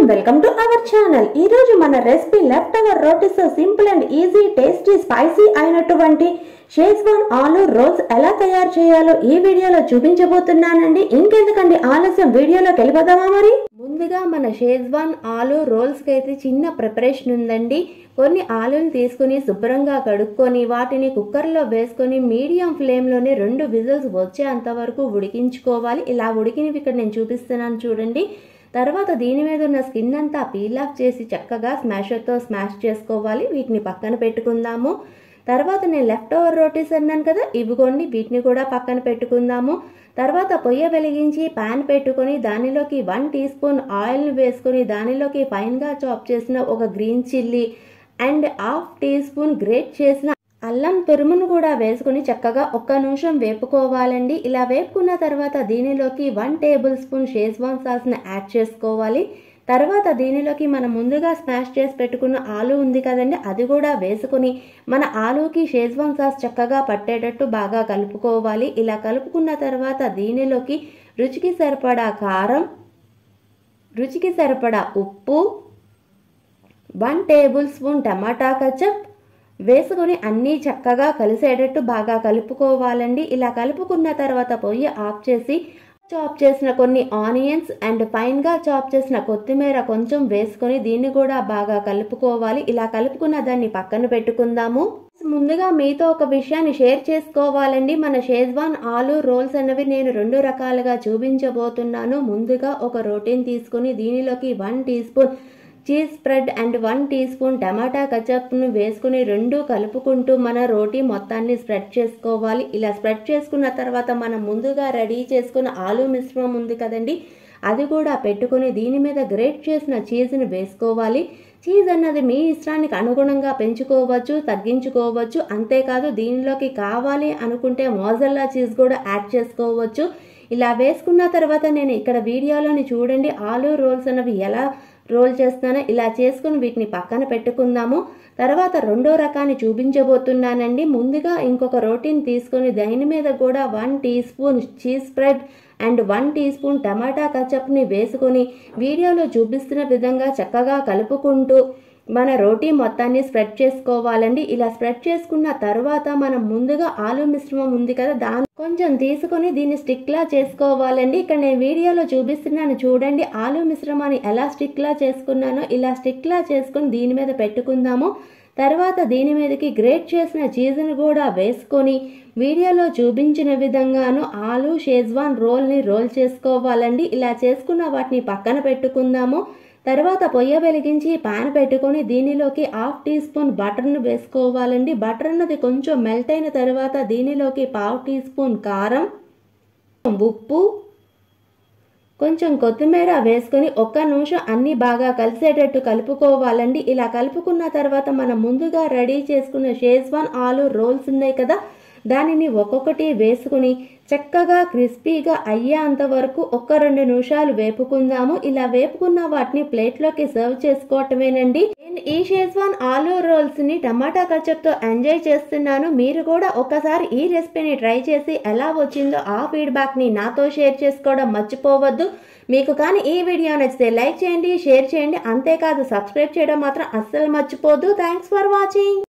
welcome to our channel ఈ రోజు మన recipe leftover rotis simple and easy tasty spicy అయినటువంటి షేజ్వాన్ ఆలు రోల్స్ ఎలా తయారు చేయాలో ఈ వీడియోలో చూపించబోతున్నానండి ఇంకెందుకండి ఆలస్యం వీడియోలోకి వెళ్ళిపోదామా మరి ముందుగా మన షేజ్వాన్ ఆలు రోల్స్ కి అయితే చిన్న ప్రిపరేషన్ ఉందండి కొన్ని ఆలుని తీసుకుని శుభ్రంగా కడుక్కొని వాటిని కుక్కర్లో వేసుకొని మీడియం ఫ్లేమ్లోనే రెండు విజిల్స్ వచ్చేంత వరకు ఉడికించుకోవాలి ఇలా ఉడికినవి ఇక్కడ నేను చూపిస్తున్నాను చూడండి తర్వాత దీని మీద ఉన్న స్కిన్ అంతా పీల్ ఆఫ్ చేసి చక్కగా స్మాషర్తో స్మాష్ చేసుకోవాలి వీటిని పక్కన పెట్టుకుందాము తర్వాత నేను లెఫ్ట్ ఓవర్ రోటీస్ అన్నాను కదా ఇవిగోండి వీటిని కూడా పక్కన పెట్టుకుందాము తర్వాత పొయ్య వెలిగించి పాన్ పెట్టుకొని దానిలోకి వన్ టీ స్పూన్ ఆయిల్ని వేసుకొని దానిలోకి ఫైన్గా చాప్ చేసిన ఒక green chilli and half teaspoon grate చేసిన అల్లం తురుమును కూడా వేసుకుని చక్కగా ఒక్క నిమిషం వేపుకోవాలండి ఇలా వేపుకున్న తర్వాత దీనిలోకి వన్ టేబుల్ స్పూన్ షేజ్వాన్ సాస్ని యాడ్ చేసుకోవాలి తర్వాత దీనిలోకి మనం ముందుగా స్మాష్ చేసి పెట్టుకున్న ఆలు ఉంది కదండి అది కూడా వేసుకుని మన ఆలూకి షేజ్వాన్ సాస్ చక్కగా పట్టేటట్టు బాగా కలుపుకోవాలి ఇలా కలుపుకున్న తర్వాత దీనిలోకి రుచికి సరిపడా కారం రుచికి సరిపడా ఉప్పు one tablespoon tomato ketchup వేసుకొని అన్నీ చక్కగా కలిసేటట్టు బాగా కలుపుకోవాలండి ఇలా కలుపుకున్న తర్వాత పొయ్యి ఆఫ్ చేసి చాప్ చేసిన కొన్ని ఆనియన్స్ అండ్ ఫైన్గా చాప్ చేసిన కొత్తిమీర కొంచెం వేసుకొని దీన్ని కూడా బాగా కలుపుకోవాలి ఇలా కలుపుకున్న దాన్ని పక్కన పెట్టుకుందాము ముందుగా మీతో ఒక విషయాన్ని షేర్ చేసుకోవాలండి మన షేజ్వాన్ ఆలు రోల్స్ అనేవి నేను రెండు రకాలుగా చూపించబోతున్నాను ముందుగా ఒక రోటీని తీసుకుని దీనిలోకి one teaspoon cheese spread and one teaspoon tomato కచప్ను వేసుకుని రెండు కలుపుకుంటూ మన రోటీ మొత్తాన్ని స్ప్రెడ్ చేసుకోవాలి ఇలా స్ప్రెడ్ చేసుకున్న తర్వాత మనం ముందుగా రెడీ చేసుకున్న ఆలు మిశ్రమం ఉంది కదండి అది కూడా పెట్టుకుని దీని మీద గ్రేట్ చేసిన చీజ్ని వేసుకోవాలి చీజ్ అన్నది మీ ఇష్టానికి అనుగుణంగా పెంచుకోవచ్చు తగ్గించుకోవచ్చు అంతేకాదు దీనిలోకి కావాలి అనుకుంటే మోజల్లా చీజ్ కూడా యాడ్ చేసుకోవచ్చు ఇలా వేసుకున్న తర్వాత నేను ఇక్కడ వీడియోలోని చూడండి ఆలు రోల్స్ అనేవి ఎలా రోల్ చేస్తానో ఇలా చేసుకుని వీటిని పక్కన పెట్టుకుందాము తర్వాత రెండో రకాన్ని చూపించబోతున్నానండి ముందుగా ఇంకొక రోటీని తీసుకొని దాని మీద కూడా one teaspoon cheese spread and one teaspoon tomato కచప్ని వేసుకొని వీడియోలో చూపిస్తున్న విధంగా చక్కగా కలుపుకుంటూ మన రోటీ మొత్తాన్ని స్ప్రెడ్ చేసుకోవాలండి ఇలా స్ప్రెడ్ చేసుకున్న తర్వాత మనం ముందుగా ఆలు మిశ్రమం ఉంది కదా దాని కొంచెం తీసుకొని దీన్ని స్టిక్లా చేసుకోవాలండి ఇక్కడ నేను వీడియోలో చూపిస్తున్నాను చూడండి ఆలు మిశ్రమాన్ని ఎలా స్టిక్లా చేసుకున్నానో ఇలా స్టిక్లా చేసుకుని దీని మీద పెట్టుకుందాము తర్వాత దీని మీదకి గ్రేట్ చేసిన చీజ్ని కూడా వేసుకొని వీడియోలో చూపించిన విధంగాను ఆలు షేజ్వాన్ రోల్ని రోల్ చేసుకోవాలండి ఇలా చేసుకున్న వాటిని పక్కన పెట్టుకుందాము తర్వాత పొయ్య వెలిగించి పాన్ పెట్టుకొని దీనిలోకి హాఫ్ టీ స్పూన్ బటర్ను వేసుకోవాలండి బటర్ అన్నది కొంచెం మెల్ట్ అయిన తర్వాత దీనిలోకి పావు టీ స్పూన్ కారం ఉప్పు కొంచెం కొత్తిమీర వేసుకొని ఒక్క నిమిషం అన్ని బాగా కలిసేటట్టు కలుపుకోవాలండి ఇలా కలుపుకున్న తర్వాత మనం ముందుగా రెడీ చేసుకున్న షేజ్వాన్ ఆలు రోల్స్ ఉన్నాయి కదా దానిని ఒక్కొక్కటి వేసుకుని చక్కగా క్రిస్పీగా అయ్యేంత వరకు ఒక్క రెండు నిమిషాలు వేపుకుందాము ఇలా వేపుకున్న వాటిని ప్లేట్లోకి సర్వ్ చేసుకోవటమేనండి నేను ఈ షేజ్వాన్ ఆలు రోల్స్ ని టమాటా కచప్తో ఎంజాయ్ చేస్తున్నాను మీరు కూడా ఒకసారి ఈ రెసిపీని ట్రై చేసి ఎలా వచ్చిందో ఆ ఫీడ్బ్యాక్ ని నాతో షేర్ చేసుకోవడం మర్చిపోవద్దు మీకు కానీ ఈ వీడియో నచ్చితే లైక్ చేయండి షేర్ చేయండి అంతేకాదు సబ్స్క్రైబ్ చేయడం మాత్రం అస్సలు మర్చిపోద్దు థ్యాంక్స్ ఫర్ వాచింగ్